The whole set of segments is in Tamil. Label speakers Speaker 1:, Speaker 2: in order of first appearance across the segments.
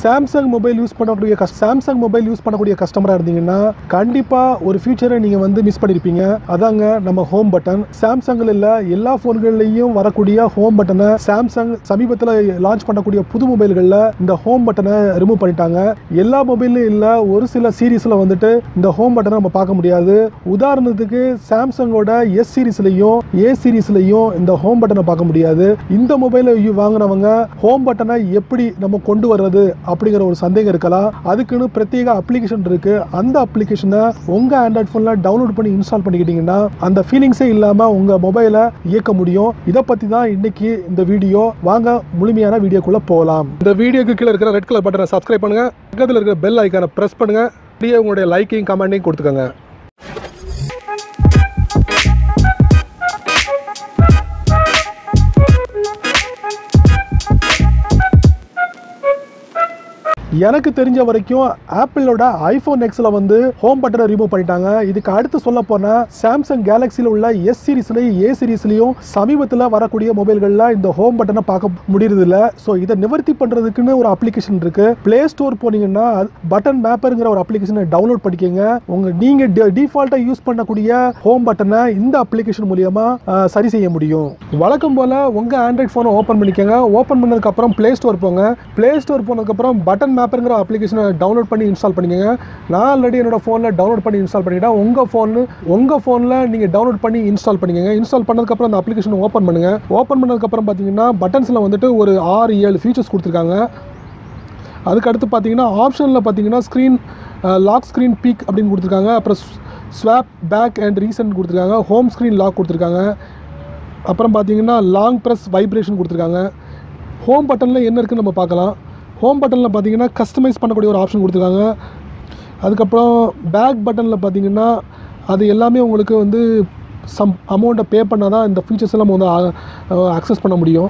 Speaker 1: சாம்சங் மொபைல் யூஸ் பண்ணக்கூடிய சாம்சங் மொபைல் யூஸ் பண்ணக்கூடிய கஸ்டமராக இருந்தீங்கன்னா கண்டிப்பாக ஒரு ஃபீச்சரை நீங்கள் வந்து மிஸ் பண்ணியிருப்பீங்க அதாங்க நம்ம ஹோம் பட்டன் சாம்சங்கில் இல்லை எல்லா ஃபோன்கள்லையும் வரக்கூடிய ஹோம் பட்டனை சாம்சங் சமீபத்தில் லான்ச் பண்ணக்கூடிய புது மொபைல்களில் இந்த ஹோம் பட்டனை ரிமூவ் பண்ணிட்டாங்க எல்லா மொபைல்லையும் இல்லை ஒரு சில சீரீஸில் வந்துட்டு இந்த ஹோம் பட்டனை நம்ம பார்க்க முடியாது உதாரணத்துக்கு சாம்சங்கோட எஸ் சீரீஸ்லையும் ஏ சீரீஸ்லையும் இந்த ஹோம் பட்டனை பார்க்க முடியாது இந்த மொபைலை வாங்கினவங்க ஹோம் பட்டனை எப்படி நம்ம கொண்டு வர்றது அப்படிங்கிற ஒரு சந்தேகம் இருக்கலாம் அதுக்குன்னு பிரத்யேக அப்ளிகேஷன் இருக்கு அந்த அப்ளிகேஷனை உங்க ஆண்ட்ராய்ட் ஃபோன்ல டவுன்லோட் பண்ணி இன்ஸ்டால் பண்ணிக்கிட்டீங்கன்னா அந்த ஃபீலிங்ஸே இல்லாம உங்க மொபைலை இயக்க முடியும் இதை பத்தி தான் இன்னைக்கு இந்த வீடியோ வாங்க முழுமையான வீடியோக்குள்ள போகலாம் இந்த வீடியோக்கு கீழே இருக்கிற ரெட் கலர் பட்டனை சப்ஸ்கிரைப் பண்ணுங்க பக்கத்தில் இருக்கிற பெல் ஐக்கானை பிரஸ் பண்ணுங்க அப்படியே உங்களுடைய லைக்கையும் கமெண்ட்டையும் கொடுத்துக்கோங்க எனக்கு தெரிஞ்ச வரைக்கும் ஆப்பிளோட ஐபோன் எக்ஸில் வந்து ஹோம் பட்டனை ரிமூவ் பண்ணிட்டாங்க இதுக்கு அடுத்து சொல்ல போனால் சாம்சங் கேலக்ஸியில் உள்ள எஸ் சீரீஸ்லையும் ஏ சீரீஸ்லையும் சமீபத்தில் வரக்கூடிய மொபைல்களில் இந்த ஹோம் பட்டனை பார்க்க முடியறது இல்லை ஸோ இதை நிவர்த்தி பண்ணுறதுக்குன்னு ஒரு அப்ளிகேஷன் இருக்கு பிளே ஸ்டோர் போனீங்கன்னா பட்டன் மேப்பருங்கிற ஒரு அப்ளிகேஷனை டவுன்லோட் பண்ணிக்கோங்க உங்க நீங்க டிஃபால்ட்டாக யூஸ் பண்ணக்கூடிய ஹோம் பட்டனை இந்த அப்ளிகேஷன் மூலியமா அஹ், சரி செய்ய முடியும் வழக்கம் போல உங்க ஆண்ட்ராய்ட் ஃபோனை ஓப்பன் பண்ணிக்கோங்க ஓப்பன் பண்ணதுக்கு அப்புறம் பிளே ஸ்டோர் போங்க பிளே ஸ்டோர் போனதுக்கப்புறம் பட்டன் மேப்பருங்கிற அப்ளிகேஷனை டவுன்லோட் பண்ணி இன்ஸ்டால் பண்ணிக்கோங்க நான் ஆல்ரெடி என்னோட ஃபோனில் டவுன்லோட் பண்ணி இன்ஸ்டால் பண்ணிட்டேன் உங்கள் ஃபோனு உங்கள் ஃபோனில் நீங்கள் டவுன்லோட் பண்ணி இன்ஸ்டால் பண்ணிக்கோங்க இன்ஸ்டால் பண்ணதுக்கப்புறம் அந்த அப்ளிகேஷன் ஓப்பன் பண்ணுங்கள் ஓப்பன் பண்ணதுக்கப்புறம் பார்த்தீங்கன்னா பட்டன்ஸில் வந்துட்டு ஒரு ஆறு ஏழு ஃபீச்சர்ஸ் கொடுத்துருக்காங்க அதுக்கு அடுத்து பார்த்தீங்கன்னா ஆப்ஷனில் பார்த்தீங்கன்னா ஸ்க்ரீன் லாக் ஸ்க்ரீன் பீக் அப்படின்னு கொடுத்துருக்காங்க அப்புறம் ஸ்வாப் பேக் அண்ட் ரீசெண்ட் கொடுத்துருக்காங்க ஹோம் ஸ்க்ரீன் லாக் கொடுத்துருக்காங்க அப்புறம் பார்த்தீங்கன்னா லாங் ப்ரெஸ் வைப்ரேஷன் கொடுத்துருக்காங்க ஹோம் பட்டனில் என்ன இருக்குன்னு நம்ம பார்க்கலாம் ஹோம் பட்டனில் பார்த்தீங்கன்னா கஸ்டமைஸ் பண்ணக்கூடிய ஒரு ஆப்ஷன் கொடுத்துருக்காங்க அதுக்கப்புறம் பேக் பட்டனில் பார்த்தீங்கன்னா அது எல்லாமே உங்களுக்கு வந்து சம் அமௌண்ட்டை பே பண்ணால் தான் இந்த ஃபீச்சர்ஸ் எல்லாம் நம்ம வந்து அக்சஸ் பண்ண முடியும்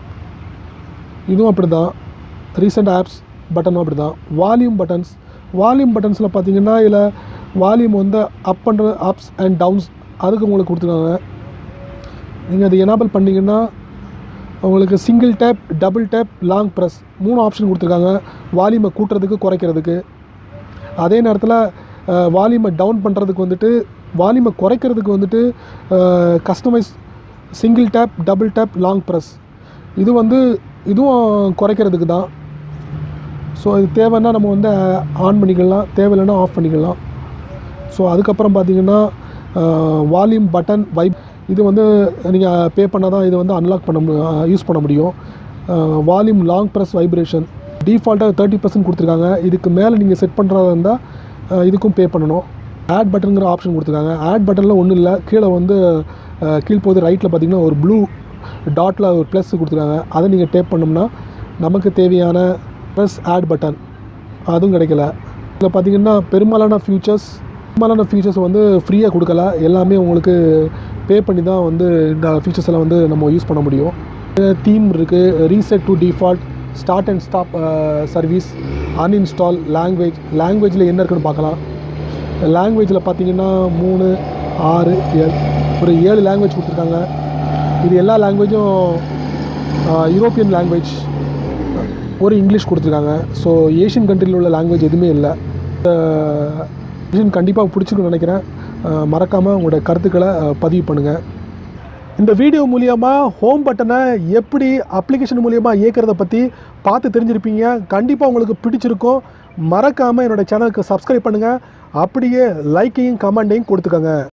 Speaker 1: இதுவும் அப்படி தான் ரீசெண்ட் ஆப்ஸ் பட்டனும் அப்படி தான் வால்யூம் பட்டன்ஸ் வால்யூம் பட்டன்ஸில் பார்த்தீங்கன்னா இதில் வால்யூம் வந்து அப் பண்ணுற அப்ஸ் அண்ட் டவுன்ஸ் அதுக்கு உங்களுக்கு கொடுத்துருக்காங்க நீங்கள் அதை எனேபிள் பண்ணிங்கன்னா உங்களுக்கு single tap double tap long press மூணு ஆப்ஷன் கொடுத்துருக்காங்க வால்யூமை கூட்டுறதுக்கு குறைக்கிறதுக்கு அதே நேரத்தில் வால்யூமை டவுன் பண்ணுறதுக்கு வந்துட்டு வால்யூமை குறைக்கிறதுக்கு வந்துட்டு customise single tap double tap long press இது வந்து இதுவும் குறைக்கிறதுக்கு தான் ஸோ இது தேவைன்னா நம்ம வந்து ஆன் பண்ணிக்கலாம் தேவையில்லைன்னா ஆஃப் பண்ணிக்கலாம் ஸோ அதுக்கப்புறம் பார்த்தீங்கன்னா வால்யூம் பட்டன் வைப் இது வந்து நீங்கள் பே பண்ணால் தான் இதை வந்து அன்லாக் பண்ண யூஸ் பண்ண முடியும் வால்யூம் லாங் ப்ரெஸ் வைப்ரேஷன் டிஃபால்ட்டாக தேர்ட்டி பர்சன்ட் கொடுத்துருக்காங்க இதுக்கு மேலே நீங்கள் செட் பண்ணுறதா இருந்தால் அஹ், இதுக்கும் பே பண்ணணும் ஆட் பட்டனுங்கிற ஆப்ஷன் கொடுத்துருக்காங்க ஆட் பட்டனில் ஒன்றும் இல்லை கீழே வந்து அஹ், கீழ் போது ரைட்டில் பார்த்தீங்கன்னா ஒரு ப்ளூ டாட்டில் ஒரு ப்ளஸ் கொடுத்துருக்காங்க அதை நீங்கள் டேப் பண்ணோம்னா நமக்கு தேவையான ப்ளஸ் ஆட் பட்டன் அதுவும் கிடைக்கல இதில் பார்த்தீங்கன்னா பெரும்பாலான ஃபியூச்சர்ஸ் பெரும்பாலான ஃபீச்சர்ஸ் வந்து ஃப்ரீயாக கொடுக்கல எல்லாமே உங்களுக்கு பே பண்ணி தான் வந்து இந்த ஃபீச்சர்ஸ் எல்லாம் வந்து நம்ம யூஸ் பண்ண முடியும் தீம் இருக்குது reset to default start and stop service uninstall language லாங்குவேஜில் என்ன இருக்குன்னு பார்க்கலாம் லாங்குவேஜில் பார்த்தீங்கன்னா மூணு ஆறு ஏழு ஒரு ஏழு லாங்குவேஜ் கொடுத்துருக்காங்க இது எல்லா லாங்குவேஜும் யூரோப்பியன் லாங்குவேஜ் ஒரு இங்கிலீஷ் கொடுத்துருக்காங்க ஸோ ஏஷியன் கண்ட்ரியில் உள்ள லாங்குவேஜ் எதுவுமே இல்லை விஷயம் கண்டிப்பாக பிடிச்சிருக்குன்னு நினைக்கிறேன் மறக்காமல் உங்களோட கருத்துக்களை அஹ், பதிவு பண்ணுங்கள் இந்த வீடியோ மூலியமாக ஹோம் பட்டனை எப்படி அப்ளிகேஷன் மூலியமாக இயக்கிறத பற்றி பார்த்து தெரிஞ்சிருப்பீங்க கண்டிப்பாக உங்களுக்கு பிடிச்சிருக்கும் மறக்காமல் என்னோட சேனலுக்கு சப்ஸ்கிரைப் பண்ணுங்கள் அப்படியே லைக்கையும் கமெண்ட்டையும் கொடுத்துக்கோங்க